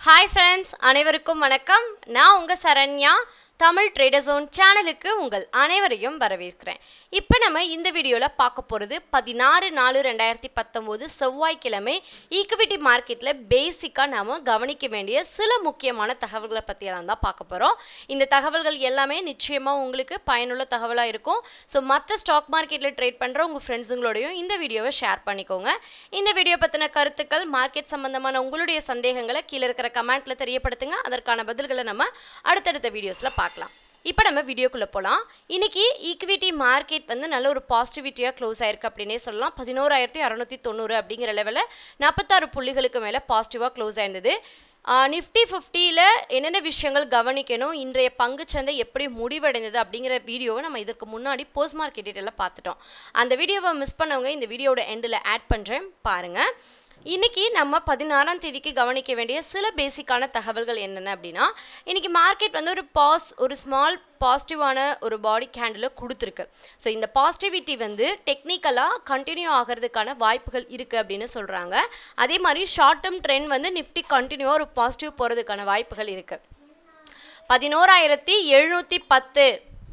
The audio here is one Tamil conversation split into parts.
ஹாய் ஃப்ரெண்ட்ஸ் அனைவருக்கும் வணக்கம் நான் உங்கள் சரண்யா தமிழ் ட்ரேடர் ஜோன் சேனலுக்கு உங்கள் அனைவரையும் வரவேற்கிறேன் இப்போ நம்ம இந்த வீடியோவில் பார்க்க போகிறது பதினாறு நாலு ரெண்டாயிரத்தி பத்தொம்போது செவ்வாய்க்கிழமை ஈக்விட்டி மார்க்கெட்டில் பேசிக்காக நாம் கவனிக்க வேண்டிய சில முக்கியமான தகவல்களை பற்றியெல்லாம் தான் பார்க்க போகிறோம் இந்த தகவல்கள் எல்லாமே நிச்சயமாக உங்களுக்கு பயனுள்ள தகவலாக இருக்கும் ஸோ மற்ற ஸ்டாக் மார்க்கெட்டில் ட்ரேட் பண்ணுற உங்கள் ஃப்ரெண்ட்ஸுங்களோடையும் இந்த வீடியோவை ஷேர் பண்ணிக்கோங்க இந்த வீடியோ பற்றின கருத்துக்கள் மார்க்கெட் சம்பந்தமான உங்களுடைய சந்தேகங்களை கீழே இருக்கிற கமெண்ட்டில் தெரியப்படுத்துங்க அதற்கான பதில்களை நம்ம அடுத்தடுத்த வீடியோஸில் பார்க்கலாம் இப்போ நம்ம வீடியோக்குள்ளே போகலாம் இன்னைக்கு ஈக்விட்டி மார்க்கெட் வந்து நல்ல ஒரு பாசிட்டிவிட்டியாக க்ளோஸ் ஆயிருக்கு அப்படின்னே சொல்லலாம் பதினோராயிரத்தி அறநூற்றி தொண்ணூறு அப்படிங்கிற லெவலில் நாற்பத்தாறு புள்ளிகளுக்கு மேலே பாசிட்டிவாக க்ளோஸ் ஆயிருந்தது நிஃப்டி ஃபிஃப்டியில் என்னென்ன விஷயங்கள் கவனிக்கணும் இன்றைய பங்குச்சந்தை எப்படி முடிவடைந்தது அப்படிங்கிற வீடியோவை நம்ம இதற்கு முன்னாடி போஸ்ட் மார்க்கெட் டீட்டெயிலில் பார்த்துட்டோம் அந்த வீடியோவை மிஸ் பண்ணவங்க இந்த வீடியோட எண்டில் ஆட் பண்ணுறேன் பாருங்கள் இன்னைக்கு நம்ம பதினாறாம் தேதிக்கு கவனிக்க வேண்டிய சில பேசிக்கான தகவல்கள் என்னென்ன அப்படின்னா இன்னைக்கு மார்க்கெட் வந்து ஒரு பாஸ் ஒரு ஸ்மால் பாசிட்டிவான ஒரு பாடி கேண்டில் கொடுத்துருக்கு ஸோ இந்த பாசிட்டிவிட்டி வந்து டெக்னிக்கலாக கண்டினியூ ஆகிறதுக்கான வாய்ப்புகள் இருக்குது அப்படின்னு சொல்கிறாங்க அதே மாதிரி ஷார்ட் டேர்ம் ட்ரெண்ட் வந்து நிஃப்டி கண்டினியூவாக ஒரு பாசிட்டிவ் போகிறதுக்கான வாய்ப்புகள் இருக்குது பதினோராயிரத்தி எழுநூற்றி பத்து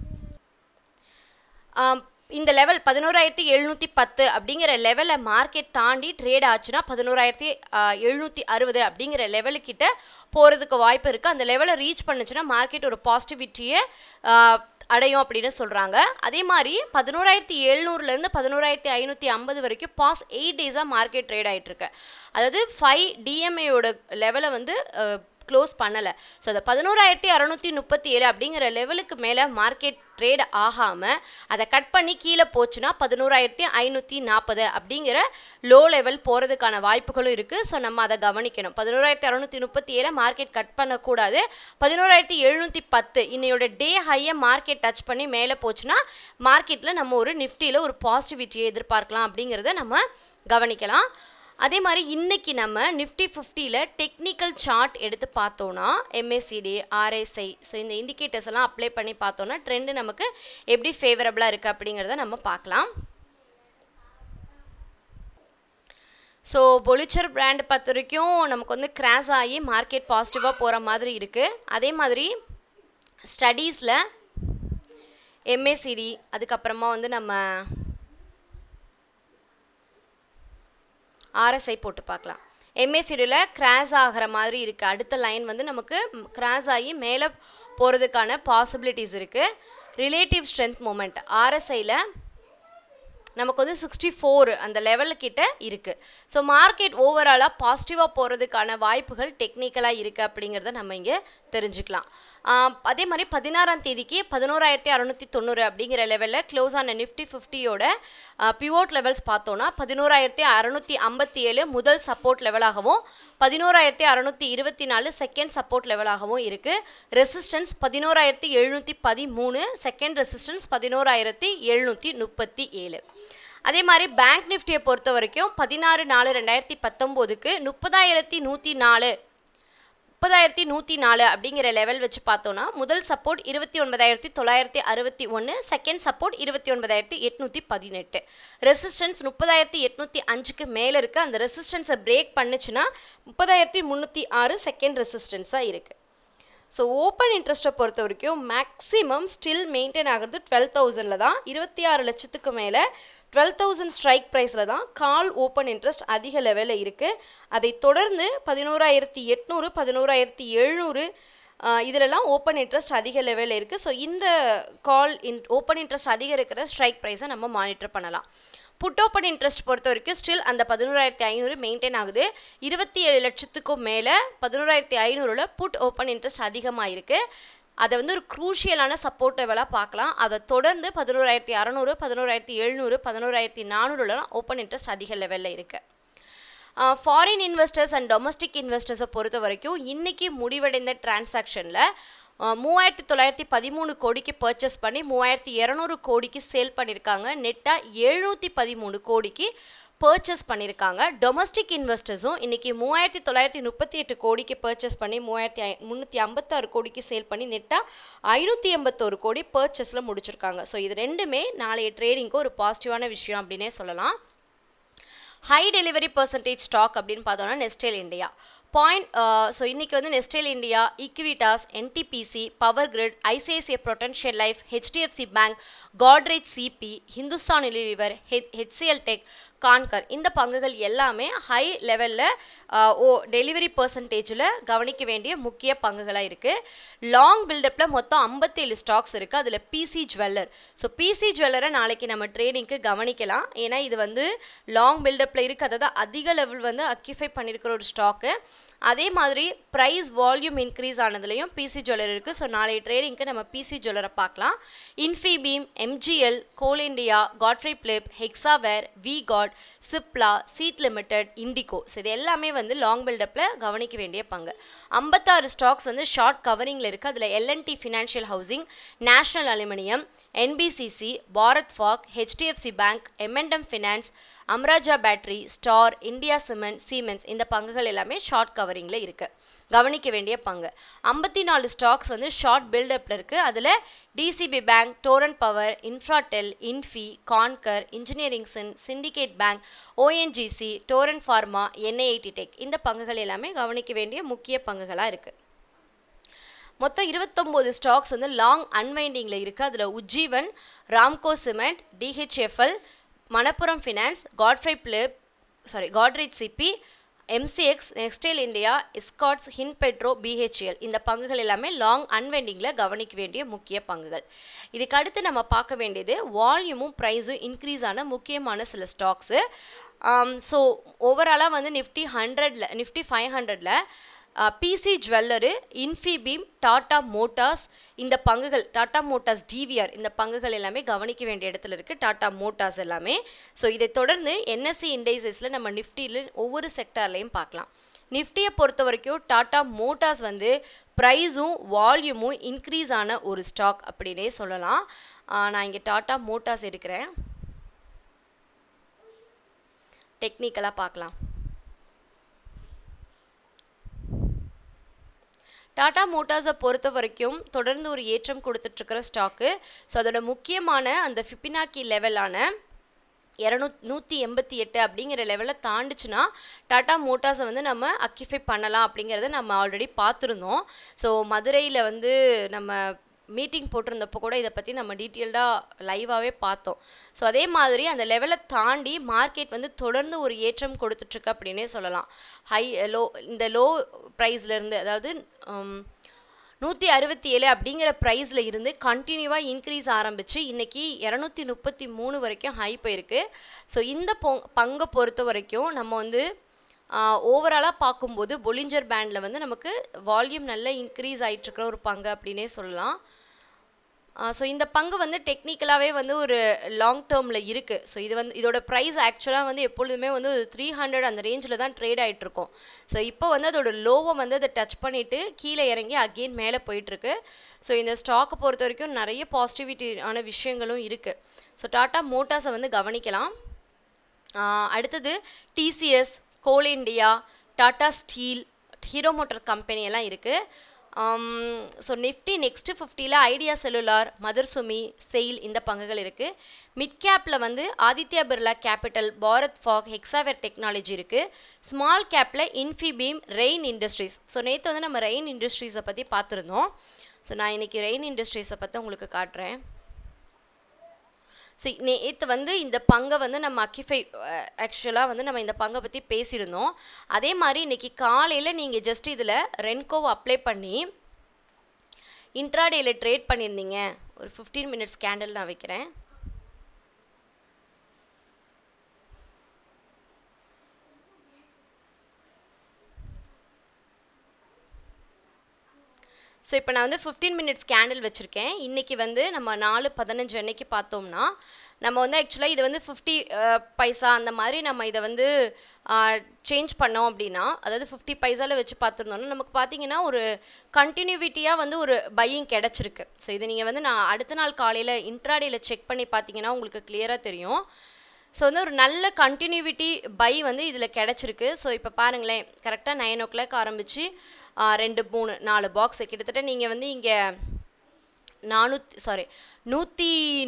இந்த லெவல் பதினோராயிரத்தி எழுநூற்றி பத்து அப்படிங்கிற லெவலை மார்க்கெட் தாண்டி ட்ரேட் ஆச்சுன்னா பதினோராயிரத்தி எழுநூற்றி அறுபது அப்படிங்கிற லெவலுக்கிட்ட போகிறதுக்கு வாய்ப்பு இருக்குது அந்த லெவலை ரீச் பண்ணுச்சுன்னா மார்க்கெட் ஒரு பாசிட்டிவிட்டியை அடையும் அப்படின்னு சொல்கிறாங்க அதே மாதிரி பதினோராயிரத்தி எழுநூறுலேருந்து பதினோராயிரத்தி ஐநூற்றி ஐம்பது வரைக்கும் பாஸ் எயிட் டேஸாக மார்க்கெட் ட்ரேட் ஆகிட்டுருக்கு அதாவது ஃபைவ் டிஎம்ஏயோட லெவலை வந்து க்ளோஸ் பண்ணலை ஸோ அந்த பதினோராயிரத்தி அறநூற்றி முப்பத்தி ஏழு அப்படிங்கிற லெவலுக்கு மேலே மார்க்கெட் ட்ரேட் ஆகாமல் அதை கட் பண்ணி கீழே போச்சுன்னா பதினோராயிரத்தி ஐநூற்றி நாற்பது அப்படிங்கிற லோ லெவல் போகிறதுக்கான வாய்ப்புகளும் இருக்குது ஸோ நம்ம அதை கவனிக்கணும் பதினோராயிரத்தி அறநூற்றி முப்பத்தி ஏழை மார்க்கெட் கட் பண்ணக்கூடாது பதினோராயிரத்தி எழுநூற்றி பத்து இன்னையோட டே ஹையை மார்க்கெட் டச் பண்ணி மேலே போச்சுன்னா மார்க்கெட்டில் நம்ம ஒரு நிஃப்டியில் ஒரு பாசிட்டிவிட்டியை எதிர்பார்க்கலாம் அப்படிங்கிறத நம்ம கவனிக்கலாம் அதே மாதிரி இன்னைக்கு நம்ம நிஃப்டி ஃபிஃப்டியில் டெக்னிக்கல் சார்ட் எடுத்து பார்த்தோன்னா எம்ஏசிடி ஆர்எஸ்ஐ ஸோ இந்த இண்டிகேட்டர்ஸ் எல்லாம் அப்ளை பண்ணி பார்த்தோன்னா ட்ரெண்டு நமக்கு எப்படி ஃபேவரபுளாக இருக்குது அப்படிங்கிறத நம்ம பார்க்கலாம் ஸோ பொலிச்சர் பிராண்ட் பொறுத்த வரைக்கும் நமக்கு வந்து கிராஸ் ஆகி மார்க்கெட் பாசிட்டிவாக போகிற மாதிரி இருக்குது அதே மாதிரி ஸ்டடீஸில் எம்ஏசிடி அதுக்கப்புறமா வந்து நம்ம ஆர்எஸ்ஐ போட்டு பார்க்கலாம் எம்ஏசிடியில் கிராஸ் ஆகிற மாதிரி இருக்குது அடுத்த லைன் வந்து நமக்கு கிராஸ் ஆகி மேலே போகிறதுக்கான பாசிபிலிட்டிஸ் இருக்குது ரிலேட்டிவ் ஸ்ட்ரென்த் மூமெண்ட் ஆர்எஸ்ஐயில் நமக்கு வந்து சிக்ஸ்டி ஃபோர் அந்த லெவலுக்கிட்ட இருக்குது ஸோ மார்க்கெட் ஓவராலாக பாசிட்டிவாக போகிறதுக்கான வாய்ப்புகள் டெக்னிக்கலாக இருக்குது அப்படிங்கிறத நம்ம இங்கே தெரிஞ்சுக்கலாம் அதே மாதிரி பதினாறாம் தேதிக்கு பதினோராயிரத்தி அறநூற்றி தொண்ணூறு அப்படிங்கிற லெவலில் க்ளோஸ் ஆன நிஃப்டி ஃபிஃப்டியோட பிவோட் லெவல்ஸ் பார்த்தோன்னா பதினோராயிரத்தி அறநூற்றி ஐம்பத்தி ஏழு முதல் சப்போர்ட் லெவலாகவும் பதினோராயிரத்தி அறநூற்றி இருபத்தி நாலு செகண்ட் சப்போர்ட் லெவலாகவும் இருக்குது ரெசிஸ்டன்ஸ் பதினோராயிரத்தி எழுநூற்றி பதிமூணு செகண்ட் ரெசிஸ்டன்ஸ் பதினோராயிரத்தி எழுநூற்றி முப்பத்தி ஏழு அதே மாதிரி பேங்க் நிஃப்டியை பொறுத்த வரைக்கும் பதினாறு நாலு ரெண்டாயிரத்தி பத்தொம்போதுக்கு முப்பதாயிரத்தி நூற்றி நாலு முப்பதாயிரத்தி நூற்றி நாலு அப்படிங்கிற லெவல் வச்சு பார்த்தோன்னா முதல் சப்போர்ட் இருபத்தி ஒன்பதாயிரத்தி தொள்ளாயிரத்தி அறுபத்தி ஒன்று செகண்ட் சப்போர்ட் இருபத்தி ஒன்பதாயிரத்தி எட்நூற்றி பதினெட்டு ரெசிஸ்டன்ஸ் முப்பதாயிரத்தி எட்நூற்றி அஞ்சுக்கு மேலே இருக்குது அந்த ரெசிஸ்டன்ஸை பிரேக் பண்ணுச்சுன்னா முப்பதாயிரத்தி முந்நூற்றி ஆறு செகண்ட் ரெசிஸ்டன்ஸாக இருக்குது ஸோ ஓப்பன் இன்ட்ரெஸ்ட்டை பொறுத்த வரைக்கும் மேக்ஸிமம் ஸ்டில் மெயின்டைன் ஆகிறது டுவெல் தௌசண்டில் தான் இருபத்தி ஆறு லட்சத்துக்கு மேலே டுவெல் தௌசண்ட் ஸ்ட்ரைக் ப்ரைஸில் தான் கால் ஓப்பன் இன்ட்ரெஸ்ட் அதிக லெவலில் இருக்குது அதை தொடர்ந்து பதினோராயிரத்தி எட்நூறு பதினோராயிரத்தி எழுநூறு இதிலெல்லாம் ஓப்பன் இன்ட்ரெஸ்ட் அதிக லெவலில் இருக்குது ஸோ இந்த கால் இன் ஓப்பன் இன்ட்ரெஸ்ட் அதிகம் இருக்கிற ஸ்ட்ரைக் ப்ரைஸை நம்ம மானிட்டர் பண்ணலாம் புட் ஓப்பன் இன்ட்ரெஸ்ட் பொறுத்த வரைக்கும் ஸ்டில் அந்த பதினோராயிரத்தி ஐநூறு மெயின்டைன் ஆகுது இருபத்தி ஏழு லட்சத்துக்கும் மேலே பதினோராயிரத்தி ஐநூறில் புட் ஓப்பன் இன்ட்ரெஸ்ட் அதிகமாக இருக்குது அதை வந்து ஒரு குரூஷியலான சப்போர்ட் லெவலாக பார்க்கலாம் அதை தொடர்ந்து பதினோராயிரத்தி அறநூறு பதினோராயிரத்தி எழுநூறு பதினோராயிரத்தி நானூறுலாம் ஓப்பன் இன்ட்ரெஸ்ட் அதிக லெவலில் இருக்குது ஃபாரின் இன்வெஸ்டர்ஸ் அண்ட் டொமஸ்டிக் இன்வெஸ்டர்ஸை பொறுத்த வரைக்கும் இன்றைக்கி முடிவடைந்த டிரான்சாக்ஷனில் மூவாயிரத்தி தொள்ளாயிரத்தி பதிமூணு கோடிக்கு பர்ச்சேஸ் பண்ணி மூவாயிரத்தி இரநூறு கோடிக்கு சேல் பண்ணியிருக்காங்க நெட்டாக எழுநூற்றி பதிமூணு கோடிக்கு பர்ச்சேஸ் பண்ணியிருக்காங்க டொமஸ்டிக் இன்வெஸ்டர்ஸும் இன்றைக்கி மூவாயிரத்தி தொள்ளாயிரத்தி முப்பத்தி எட்டு கோடிக்கு பர்ச்சேஸ் பண்ணி மூவாயிரத்தி ஐ முந்நூற்றி ஐம்பத்தாறு கோடிக்கு சேல் பண்ணி நெட்டாக ஐநூற்றி எண்பத்தோரு கோடி பர்ச்சேஸில் முடிச்சிருக்காங்க ஸோ இது ரெண்டுமே நாளைய ட்ரேடிங்க்கு ஒரு பாசிட்டிவான விஷயம் அப்படின்னே சொல்லலாம் ஹை டெலிவரி பர்சன்டேஜ் ஸ்டாக் அப்படின்னு பார்த்தோம்னா நெஸ்டேல் இந்தியா பாயிண்ட் ஸோ இன்றைக்கி வந்து Nestle India Equitas NTPC Power Grid ICICI Prudential Life HDFC Bank Godrej CP Hindustan Lever H HCL Tech Concor இந்த பங்குகள் எல்லாமே ஹை லெவலில் ஓ டெலிவரி பர்சன்டேஜில் கவனிக்க வேண்டிய முக்கிய பங்குகளாக இருக்குது லாங் பில்டப்பில் மொத்தம் ஐம்பத்தேழு ஸ்டாக்ஸ் இருக்குது அதில் பிசி ஜுவல்லர் ஸோ பிசி ஜுவல்லரை நாளைக்கு நம்ம ட்ரேடிங்க்கு கவனிக்கலாம் ஏன்னா இது வந்து லாங் பில்டப்பில் இருக்குது அதாவது அதிக லெவல் வந்து அக்யூஃபை பண்ணியிருக்கிற ஒரு ஸ்டாக்கு அதே மாதிரி ப்ரைஸ் வால்யூம் இன்க்ரீஸ் ஆனதுலேயும் பிசி ஜுவல்லர் இருக்குது ஸோ நாளைய ட்ரேடிங்க்கு நம்ம பிசி ஜுவல்லரை பார்க்கலாம் Infibeam MGL Coal India Godfrey Phillips Hexaware V Guard Cipla CEAT Limited Indigo so இது எல்லாமே வந்து லாங் பில்டப்பில் கவனிக்க வேண்டிய பங்கு ஐம்பத்தாறு ஸ்டாக்ஸ் வந்து ஷார்ட் கவரிங்கில் இருக்குது அதில் L N T Financial Housing National Aluminium NBCC Bharat ஃபாக் HDFC Bank M and M Finance Amara Raja Battery Star India Cement Siemens இந்த பங்குகள் எல்லாமே ஷார்ட் கவரிங்கில் இருக்குது கவனிக்க வேண்டிய பங்கு ஐம்பத்தி நாலு ஸ்டாக்ஸ் வந்து ஷார்ட் பில்டப்பில் இருக்குது அதில் DCB Bank Torrent Power Infratel Infy Concor Engineering Syn Syndicate Bank ONGC Torrent Pharma NIIT Tech இந்த பங்குகள் எல்லாமே கவனிக்க வேண்டிய முக்கிய பங்குகளாக இருக்குது மொத்தம் இருபத்தொம்போது ஸ்டாக்ஸ் வந்து லாங் அன்வைண்டிங்கில் இருக்குது அதில் Ujjivan Ramco Cement DHFL Manappuram Finance Godfrey Phillips sorry Godrej CP MCX Nextile India Escorts Hind Petro BHEL இந்த பங்குகள் எல்லாமே லாங் அன்வெண்டிங்கில் கவனிக்க வேண்டிய முக்கிய பங்குகள் இதுக்கு அடுத்து நம்ம பார்க்க வேண்டியது வால்யூமும் ப்ரைஸும் இன்க்ரீஸ் ஆன முக்கியமான சில ஸ்டாக்ஸு ஸோ ஓவராலாக வந்து நிஃப்டி ஹண்ட்ரடில் நிஃப்டி ஃபைவ் ஹண்ட்ரடில் PC Jeweller Infibeam Tata Motors இந்த பங்குகள் டாடா மோட்டார்ஸ் டிவிஆர் இந்த பங்குகள் எல்லாமே கவனிக்க வேண்டிய இடத்துல இருக்குது டாடா மோட்டார்ஸ் எல்லாமே ஸோ இதை தொடர்ந்து என்எஸ்சி இண்டைசஸில் நம்ம நிஃப்டியில் ஒவ்வொரு செக்டார்லையும் பார்க்கலாம் நிஃப்டியை பொறுத்த வரைக்கும் டாடா மோட்டார்ஸ் வந்து ப்ரைஸும் வால்யூமும் இன்க்ரீஸ் ஆன ஒரு ஸ்டாக் அப்படின்னே சொல்லலாம் நான் இங்கே டாடா மோட்டார்ஸ் எடுக்கிறேன் டெக்னிக்கலாக பார்க்கலாம் டாடா மோட்டார்ஸை பொறுத்த வரைக்கும் தொடர்ந்து ஒரு ஏற்றம் கொடுத்துட்ருக்கிற ஸ்டாக்கு ஸோ அதோட முக்கியமான அந்த ஃபிப்பினாக்கி லெவலான இரநூ நூற்றி எண்பத்தி எட்டு அப்படிங்கிற லெவலில் தாண்டுச்சுன்னா டாடா மோட்டார்ஸை வந்து நம்ம அக்யூஃபை பண்ணலாம் அப்படிங்கிறத நம்ம ஆல்ரெடி பார்த்துருந்தோம் ஸோ மதுரையில் வந்து நம்ம மீட்டிங் போட்டிருந்தப்போ கூட இதை பற்றி நம்ம டீட்டெயில்டாக லைவாகவே பார்த்தோம் ஸோ அதே மாதிரி அந்த லெவலை தாண்டி மார்க்கெட் வந்து தொடர்ந்து ஒரு ஏற்றம் கொடுத்துட்ருக்கு அப்படின்னே சொல்லலாம் ஹை லோ இந்த லோ ப்ரைஸ்லேருந்து அதாவது நூற்றி அறுபத்தி ஏழு அப்படிங்கிற ப்ரைஸில் இருந்து கண்டினியூவாக இன்க்ரீஸ் ஆரம்பித்து இன்றைக்கி இரநூத்தி முப்பத்தி மூணு வரைக்கும் ஹை போயிருக்கு ஸோ இந்த பொ பங்கை பொறுத்த வரைக்கும் நம்ம வந்து ஓவராலாக பார்க்கும்போது பொலிஞ்சர் பேண்டில் வந்து நமக்கு வால்யூம் நல்லா இன்க்ரீஸ் ஆகிட்டுருக்கிற ஒரு பங்கு அப்படின்னே சொல்லலாம் ஸோ இந்த பங்கு வந்து டெக்னிக்கலாகவே வந்து ஒரு லாங் டேர்மில் இருக்குது ஸோ இது வந்து இதோட ப்ரைஸ் ஆக்சுவலாக வந்து எப்பொழுதுமே வந்து ஒரு த்ரீ ஹண்ட்ரட் அந்த ரேஞ்சில் தான் ட்ரேட் ஆகிட்ருக்கும் ஸோ இப்போ வந்து அதோட லோவை வந்து அதை டச் பண்ணிவிட்டு கீழே இறங்கி அகெயின் மேலே போயிட்டுருக்கு ஸோ இந்த ஸ்டாக்கை பொறுத்த வரைக்கும் நிறைய பாசிட்டிவிட்டியான விஷயங்களும் இருக்குது ஸோ டாட்டா மோட்டார்ஸை வந்து கவனிக்கலாம் அடுத்தது TCS Coal India Tata Steel Hero Motor company எல்லாம் இருக்குது ஸோ நிஃப்டி நெக்ஸ்ட்டு ஃபிஃப்டியில் ஐடியா செல்லுலார் மதர்சுமி செயில் இந்த பங்குகள் இருக்குது மிட் கேப்பில் வந்து ஆதித்யா பிர்லா கேபிட்டல் பாரத் ஃபாக் ஹெக்ஸாவேர் டெக்னாலஜி இருக்குது ஸ்மால் கேப்பில் இன்ஃபிபீம் ரெயின் இண்டஸ்ட்ரீஸ் ஸோ நேற்று வந்து நம்ம ரெயின் இண்டஸ்ட்ரீஸை பற்றி பார்த்துருந்தோம் ஸோ நான் இன்றைக்கி ரெயின் இண்டஸ்ட்ரீஸை பற்றி உங்களுக்கு காட்டுறேன் ஸோ நேற்று வந்து இந்த பங்கை வந்து நம்ம அக்கிஃபை ஆக்சுவலாக வந்து நம்ம இந்த பங்கை பற்றி பேசியிருந்தோம் அதே மாதிரி இன்றைக்கி காலையில் நீங்கள் ஜஸ்ட் இதில் ரென்கோவை அப்ளை பண்ணி இன்ட்ராடேயில் ட்ரேட் பண்ணியிருந்தீங்க ஒரு ஃபிஃப்டீன் மினிட்ஸ் கேண்டில் நான் வைக்கிறேன் ஸோ இப்போ நான் வந்து ஃபிஃப்டீன் மினிட்ஸ் கேண்டில் வச்சுருக்கேன் இன்றைக்கி வந்து நம்ம நாலு பதினஞ்சு அன்னைக்கு பார்த்தோம்னா நம்ம வந்து ஆக்சுவலாக இது வந்து ஃபிஃப்டி பைசா அந்த மாதிரி நம்ம இதை வந்து சேஞ்ச் பண்ணோம் அப்படின்னா அதாவது ஃபிஃப்டி பைசாவில் வச்சு பார்த்துருந்தோம்னா நமக்கு பார்த்தீங்கன்னா ஒரு கண்டினியூவிட்டியாக வந்து ஒரு பையிங் கிடச்சிருக்கு ஸோ இது நீங்கள் வந்து நான் அடுத்த நாள் காலையில் இன்ட்ராடேயில் செக் பண்ணி பார்த்தீங்கன்னா உங்களுக்கு கிளியராக தெரியும் ஸோ வந்து ஒரு நல்ல கண்டினியூவிட்டி பை வந்து இதில் கிடச்சிருக்கு ஸோ இப்போ பாருங்களேன் கரெக்டாக நைன் ஓ கிளாக் ஆரம்பித்து ரெண்டு மூணு நாலு பாக்ஸ் கிட்டத்தட்ட நீங்கள் வந்து இங்கே நானூற்றி சாரி நூற்றி முப்ப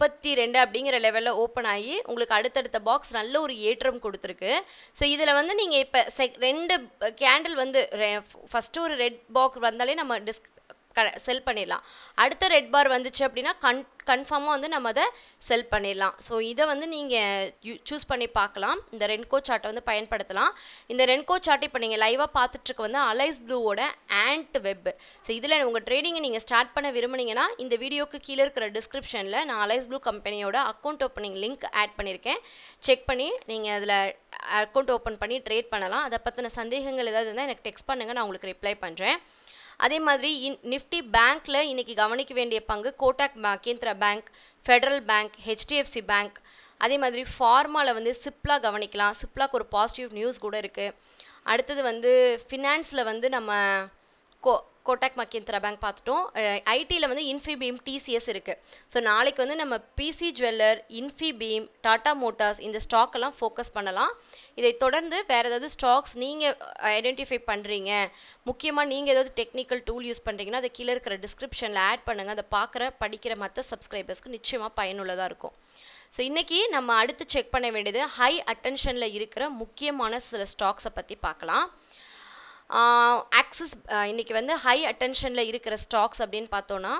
முப்பத்தி ரெண்டு அப்படிங்கிற லெவலில் ஓப்பன் ஆகி உங்களுக்கு அடுத்தடுத்த பாக்ஸ் நல்ல ஒரு ஏற்றம் கொடுத்துருக்கு ஸோ இதில் வந்து நீங்கள் இப்போ செக் ரெண்டு கேண்டில் வந்து ஃபஸ்ட்டு ஒரு ரெட் பாக்ஸ் வந்தாலே நம்ம டிஸ்க் க செல் பண்ணிடலாம் அடுத்த ரெட் பார் வந்துச்சு அப்படின்னா கன் கன்ஃபார்மாக வந்து நம்ம அதை செல் பண்ணிடலாம் ஸோ இதை வந்து நீங்கள் சூஸ் பண்ணி பார்க்கலாம் இந்த ரென்கோ சார்ட்டை வந்து பயன்படுத்தலாம் இந்த ரென்கோ சார்ட் இப்போ நீங்கள் லைவாக பார்த்துட்ருக்க வந்து அலைஸ் ப்ளூவோட ஆண்ட் வெப் ஸோ இதில் உங்கள் ட்ரேடிங்கை நீங்கள் ஸ்டார்ட் பண்ண விரும்புனீங்கன்னா இந்த வீடியோக்கு கீழே இருக்கிற டிஸ்கிரிப்ஷனில் நான் அலைஸ் ப்ளூ கம்பெனியோட அக்கௌண்ட் ஓப்பனிங் லிங்க் ஆட் பண்ணியிருக்கேன் செக் பண்ணி நீங்கள் அதில் அக்கௌண்ட் ஓப்பன் பண்ணி ட்ரேட் பண்ணலாம் அதை பற்றின சந்தேகங்கள் ஏதாவது இருந்தால் எனக்கு டெக்ஸ்ட் பண்ணுங்கள் நான் உங்களுக்கு ரிப்ளை பண்ணுறேன் அதே மாதிரி இன் நிஃப்டி பேங்க்கில் இன்றைக்கி கவனிக்க வேண்டிய பங்கு Kotak Mahindra Bank Federal Bank HDFC Bank அதே மாதிரி ஃபார்மாவில் வந்து சிப்லா கவனிக்கலாம் சிப்லாக்கு ஒரு பாசிட்டிவ் நியூஸ் கூட இருக்குது அடுத்தது வந்து ஃபினான்ஸில் வந்து நம்ம கோ கோட்டாக் மகேந்திரா பேங்க் பார்த்துட்டோம் ஐடியில் வந்து இன்ஃபிபீம் டிசிஎஸ் இருக்குது ஸோ நாளைக்கு வந்து நம்ம PC Jeweller Infibeam Tata Motors இந்த ஸ்டாக் எல்லாம் ஃபோக்கஸ் பண்ணலாம் இதை தொடர்ந்து வேறு ஏதாவது ஸ்டாக்ஸ் நீங்கள் ஐடென்டிஃபை பண்ணுறீங்க முக்கியமாக நீங்கள் ஏதாவது டெக்னிக்கல் டூல் யூஸ் பண்ணுறீங்கன்னா அதை கீழே இருக்கிற டிஸ்கிரிப்ஷனில் ஆட் பண்ணுங்கள் அதை பார்க்குற படிக்கிற மற்ற சப்ஸ்கிரைபர்ஸ்க்கு நிச்சயமாக பயனுள்ளதாக இருக்கும் ஸோ இன்றைக்கி நம்ம அடுத்து செக் பண்ண வேண்டியது ஹை அட்டென்ஷனில் இருக்கிற முக்கியமான சில ஸ்டாக்ஸை பற்றி பார்க்கலாம் ஆக்சிஸ் இன்னைக்கு வந்து ஹை அட்டென்ஷனில் இருக்கிற ஸ்டாக்ஸ் அப்படின்னு பார்த்தோன்னா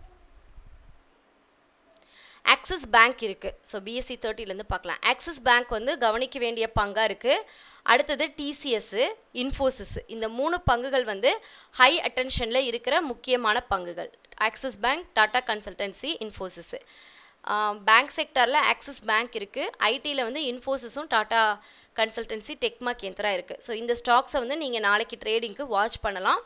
ஆக்சிஸ் பேங்க் இருக்குது ஸோ பிஎஸ்சி தேர்ட்டிலேருந்து பார்க்கலாம் ஆக்சிஸ் பேங்க் வந்து கவனிக்க வேண்டிய பங்காக இருக்குது அடுத்தது டிசிஎஸ்ஸு இன்ஃபோசிஸ் இந்த மூணு பங்குகள் வந்து ஹை அட்டென்ஷனில் இருக்கிற முக்கியமான பங்குகள் Axis Bank Tata Consultancy Infosys bank செக்டரில் ஆக்சிஸ் பேங்க் இருக்குது ஐடியில் வந்து இன்ஃபோசிஸும் டாடா கன்சல்டன்சி டெக்மா கேந்திரா இருக்குது ஸோ இந்த ஸ்டாக்ஸை வந்து நீங்கள் நாளைக்கு ட்ரேடிங்க்கு வாட்ச் பண்ணலாம்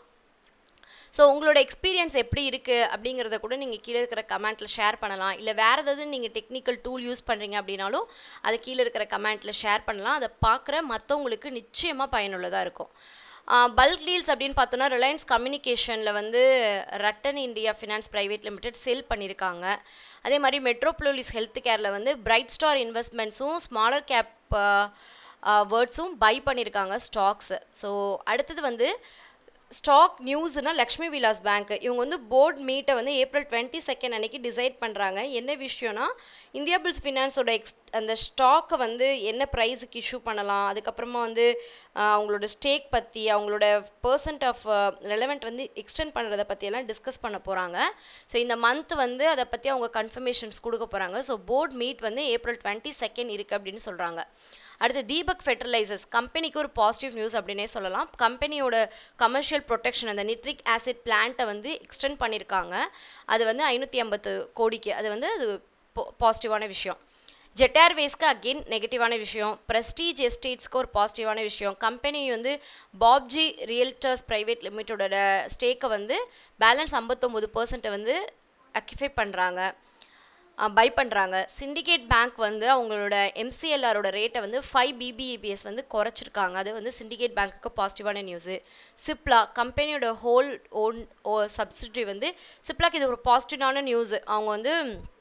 ஸோ உங்களோட எக்ஸ்பீரியன்ஸ் எப்படி இருக்குது அப்படிங்கிறத கூட நீங்கள் கீழே இருக்கிற கமெண்ட்டில் ஷேர் பண்ணலாம் இல்லை வேறு ஏதாவது நீங்கள் டெக்னிக்கல் டூல் யூஸ் பண்ணுறீங்க அப்படின்னாலும் அதை கீழே இருக்கிற கமெண்ட்டில் ஷேர் பண்ணலாம் அதை பார்க்குற மற்றவங்களுக்கு நிச்சயமாக பயனுள்ளதாக இருக்கும் பல்க் டீல்ஸ் அப்படின்னு பார்த்தோன்னா ரிலையன்ஸ் கம்யூனிகேஷனில் வந்து Ratan India Finance private limited sell பண்ணியிருக்காங்க அதே மாதிரி மெட்ரோப்ளோலிஸ் ஹெல்த் கேரில் வந்து பிரைட் ஸ்டார் இன்வெஸ்ட்மெண்ட்ஸும் ஸ்மாலர் கேப் வேர்ட்ஸும் பை பண்ணியிருக்காங்க ஸ்டாக்ஸு ஸோ அடுத்தது வந்து ஸ்டாக் நியூஸ்னால் லக்ஷ்மி விலாஸ் பேங்க் இவங்க வந்து போர்ட் மீட்டை வந்து ஏப்ரல் டுவெண்ட்டி செகண்ட் அன்னைக்கு டிசைட் பண்ணுறாங்க என்ன விஷயம்னா இந்தியா பில்ஸ் ஃபினான்ஸோட எக்ஸ் அந்த ஸ்டாக்கை வந்து என்ன ப்ரைஸுக்கு இஷ்யூ பண்ணலாம் அதுக்கப்புறமா வந்து அவங்களோட ஸ்டேக் பற்றி அவங்களோட பர்சன்ட் ஆஃப் ரெலவெண்ட் வந்து எக்ஸ்டெண்ட் பண்ணுறதை பற்றியெல்லாம் டிஸ்கஸ் பண்ண போகிறாங்க ஸோ இந்த மந்த் வந்து அதை பற்றி அவங்க கன்ஃபர்மேஷன்ஸ் கொடுக்க போகிறாங்க ஸோ போர்ட் மீட் வந்து ஏப்ரல் டுவெண்ட்டி செகண்ட் இருக்குது அப்படின்னு சொல்கிறாங்க அடுத்து தீபக் ஃபெர்டிலைசர்ஸ் கம்பெனிக்கு ஒரு பாசிட்டிவ் நியூஸ் அப்படின்னே சொல்லலாம் கம்பெனியோட கமர்ஷியல் ப்ரொடெக்ஷன் அந்த நிட்ரிக் ஆசிட் பிளான்ட்டை வந்து எக்ஸ்டெண்ட் பண்ணியிருக்காங்க அது வந்து ஐநூற்றி ஐம்பத்து கோடிக்கு அது வந்து அது பாசிட்டிவான விஷயம் ஜெட் ஏர்வேஸ்க்கு அகெயின் நெகட்டிவான விஷயம் ப்ரெஸ்டீஜ் எஸ்டேட்ஸ்க்கு ஒரு பாசிட்டிவான விஷயம் கம்பெனி வந்து பாப்ஜி ரியல்டர்ஸ் ப்ரைவேட் லிமிட்டோட ஸ்டேக்கை வந்து பேலன்ஸ் ஐம்பத்தொம்போது பர்சன்ட்டை வந்து அக்யூஃபை பண்ணுறாங்க பை பண்ணுறாங்க சிண்டிகேட் பேங்க் வந்து அவங்களோட எம்சிஎல்ஆரோட ரேட்டை வந்து ஃபைவ் பிபிஏபிஎஸ் வந்து குறைச்சிருக்காங்க அது வந்து சிண்டிகேட் பேங்க்குக்கு பாசிட்டிவான நியூஸு சிப்லா கம்பெனியோட ஹோல் ஓன் ஓ சப்சிடரி வந்து சிப்லாக்கு இது ஒரு பாசிட்டிவான நியூஸு அவங்க வந்து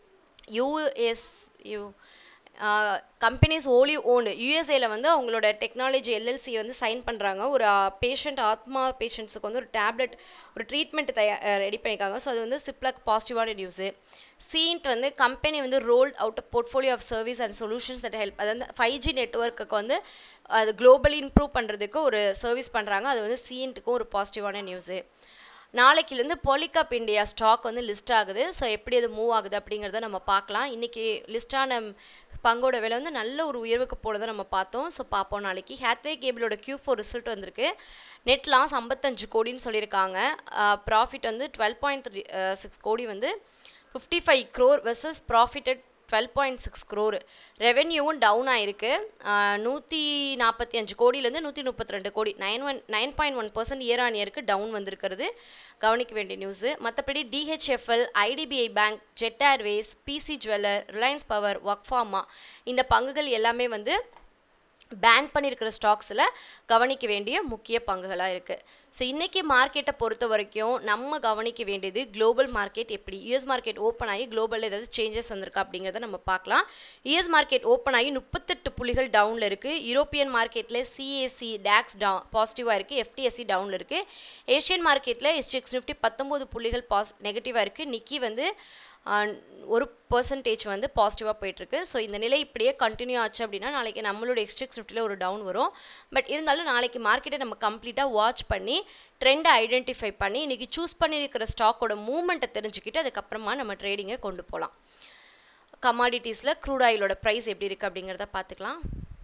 யூஎஸ் யூ கம்பெனிஸ் ஓலி ஓன்டு யூஎஸ்ஏல வந்து அவங்களோட டெக்னாலஜி எல்எல்சி வந்து சைன் பண்ணுறாங்க ஒரு பேஷண்ட் ஆத்மா பேஷண்ட்ஸுக்கு வந்து ஒரு டேப்லெட் ஒரு ட்ரீட்மெண்ட் தயா ரெடி பண்ணியிருக்காங்க ஸோ அது வந்து சிப்லாக் பாசிட்டிவான நியூஸு சீன்ட் வந்து கம்பெனி வந்து rolled out portfolio of service and solutions that help அதாவது ஃபைவ் ஜி நெட்ஒர்க்குக்கு வந்து அது குளோபலி இம்ப்ரூவ் பண்ணுறதுக்கு ஒரு சர்வீஸ் பண்ணுறாங்க அது வந்து சீன்ட்டுக்கும் ஒரு பாசிட்டிவான நியூஸு நாளைக்குலேருந்து பாலிகாப் இந்தியா ஸ்டாக் வந்து லிஸ்ட் ஆகுது ஸோ எப்படி அது மூவ் ஆகுது அப்படிங்கிறத நம்ம பார்க்கலாம் இன்றைக்கி லிஸ்டான பங்கோட விலை வந்து நல்ல ஒரு உயர்வுக்கு போனதை நம்ம பார்த்தோம் ஸோ பார்ப்போம் நாளைக்கு ஹேத்வே கேபிளோட கியூ ஃபோர் ரிசல்ட் வந்திருக்கு நெட் லாஸ் ஐம்பத்தஞ்சு கோடின்னு சொல்லியிருக்காங்க ப்ராஃபிட் வந்து டுவெல் பாயிண்ட் த்ரீ சிக்ஸ் கோடி வந்து fifty five crore versus profited twelve point six crore ரெவென்யூவும் டவுன் ஆயிருக்கு நூற்றி நாற்பத்தி அஞ்சு கோடியிலேருந்து நூற்றி முப்பத்தி ரெண்டு கோடி nine one nine point one percent year on இயருக்கு டவுன் வந்திருக்கிறது கவனிக்க வேண்டிய நியூஸு மற்றபடி DHFL IDBI Bank Jet Airways PC Jeweller Reliance Power ஒர்க்ஃபார்மா இந்த பங்குகள் எல்லாமே வந்து பேன் பண்ணியிருக்கிற ஸ்டாக்ஸில் கவனிக்க வேண்டிய முக்கிய பங்குகளாக இருக்குது ஸோ இன்றைக்கி மார்க்கெட்டை பொறுத்த வரைக்கும் நம்ம கவனிக்க வேண்டியது குளோபல் மார்க்கெட் எப்படி யூஎஸ் மார்க்கெட் ஓப்பன் ஆகி குளோபலில் ஏதாவது சேஞ்சஸ் வந்திருக்கா அப்படிங்கிறத நம்ம பார்க்கலாம் யூஎஸ் மார்க்கெட் ஓப்பன் ஆகி முப்பத்தெட்டு புள்ளிகள் டவுனில் இருக்குது யூரோப்பியன் மார்க்கெட்டில் சிஏசி டேக்ஸ் டவுன் பாசிட்டிவாக இருக்குது எஃப்டிஎஸ்சி டவுனில் இருக்குது ஏஷியன் மார்க்கெட்டில் எஸ்டிஎக்ஸ் நிஃப்டி பத்தொம்போது புள்ளிகள் பாஸ் நெகட்டிவாக இருக்குது நிக்கி வந்து ஒரு பர்சன்டேஜ் வந்து பாசிட்டிவாக போயிட்டுருக்கு ஸோ இந்த நிலை இப்படியே கண்டினியூ ஆச்சு அப்படின்னா நாளைக்கு நம்மளோட எக்ஸ்ட்ரிக்ஸ் நிஃப்டியில் ஒரு டவுன் வரும் பட் இருந்தாலும் நாளைக்கு மார்க்கெட்டை நம்ம கம்ப்ளீட்டாக வாட்ச் பண்ணி ட்ரெண்டை ஐடென்டிஃபை பண்ணி இன்றைக்கி சூஸ் பண்ணியிருக்கிற ஸ்டாக்கோட மூவ்மெண்ட்டை தெரிஞ்சுக்கிட்டு அதுக்கப்புறமா நம்ம ட்ரேடிங்கை கொண்டு போகலாம் கமாடிட்டிஸில் க்ரூட் ஆயிலோட ப்ரைஸ் எப்படி இருக்குது அப்படிங்கிறத பார்த்துக்கலாம்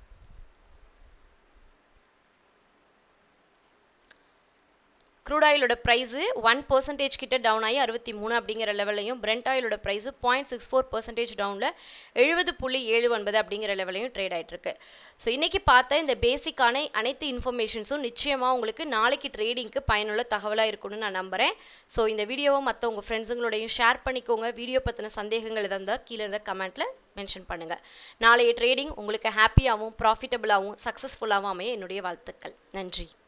க்ரூட் ஆயிலோட ப்ரைஸு ஒன் பர்சன்டேஜ் கிட்ட டவுன் ஆகி அறுபத்தி மூணு அப்படிங்கிற லெவலையும் பிரெண்ட் ஆயிலோட price point six four percentage டவுனில் எழுபது புள்ளி ஏழு ஒன்பது அப்படிங்கிற லெவலையும் ட்ரேட் ஆகிட்டுருக்கு ஸோ இன்றைக்கி பார்த்த இந்த பேசிக்கான அனைத்து இன்ஃபர்மேஷன்ஸும் நிச்சயமாக உங்களுக்கு நாளைக்கு ட்ரேடிங்க்கு பயனுள்ள தகவலாக இருக்கும்னு நான் நம்புகிறேன் ஸோ இந்த வீடியோவை மற்ற உங்கள் ஃப்ரெண்ட்ஸுங்களோடையும் ஷேர் பண்ணிக்கோங்க வீடியோ பற்றின சந்தேகங்கள் எதாக இருந்தால் கீழே இருந்த கமெண்ட்டில் மென்ஷன் பண்ணுங்கள் நாளைய ட்ரேடிங் உங்களுக்கு ஹாப்பியாகவும் ப்ராஃபிட்டபுளாகவும் சக்ஸஸ்ஃபுல்லாகவும் அமைய என்னுடைய வாழ்த்துக்கள் நன்றி